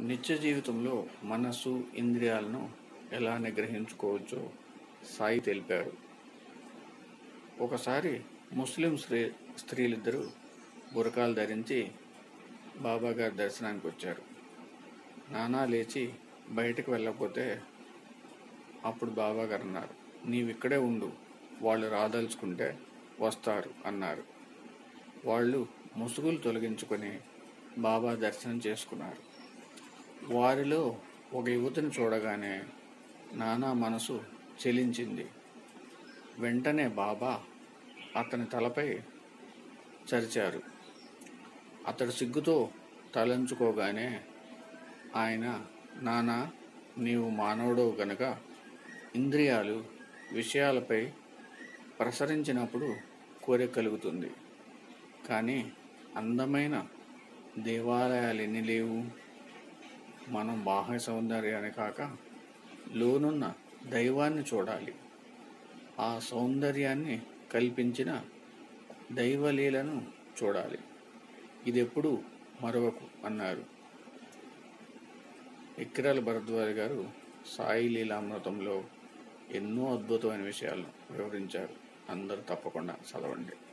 నిత్య జీవితంలో మనస్సు ఇంద్రియాలను ఎలా నిగ్రహించుకోవచ్చో సాయి తెలిపారు ఒకసారి ముస్లిం స్త్రీ స్త్రీలిద్దరూ బురకాలు ధరించి బాబాగారి దర్శనానికి వచ్చారు నానా లేచి బయటకు వెళ్ళకపోతే అప్పుడు బాబాగారు అన్నారు నీవిక్కడే ఉండు వాళ్ళు రాదలుచుకుంటే వస్తారు అన్నారు వాళ్ళు ముసుగులు తొలగించుకొని బాబా దర్శనం చేసుకున్నారు వారిలో ఒక యువతిని చూడగానే నానా మనసు చెలించింది వెంటనే బాబా అతని తలపై చరిచారు అతడు సిగ్గుతో తలంచుకోగానే ఆయన నానా నీవు మానవుడు గనుక ఇంద్రియాలు విషయాలపై ప్రసరించినప్పుడు కోరిక కలుగుతుంది కానీ అందమైన దేవాలయాలు ఎన్ని లేవు మనం బాహ్య సౌందర్యాన్ని కాక లోనున్న దైవాన్ని చూడాలి ఆ సౌందర్యాన్ని కల్పించిన దైవలీలను చూడాలి ఇది ఎప్పుడు మరొకకు అన్నారు ఎక్కిరాల భరద్వాజ్ గారు సాయి లీలామృతంలో ఎన్నో అద్భుతమైన విషయాలను వివరించారు అందరూ తప్పకుండా చదవండి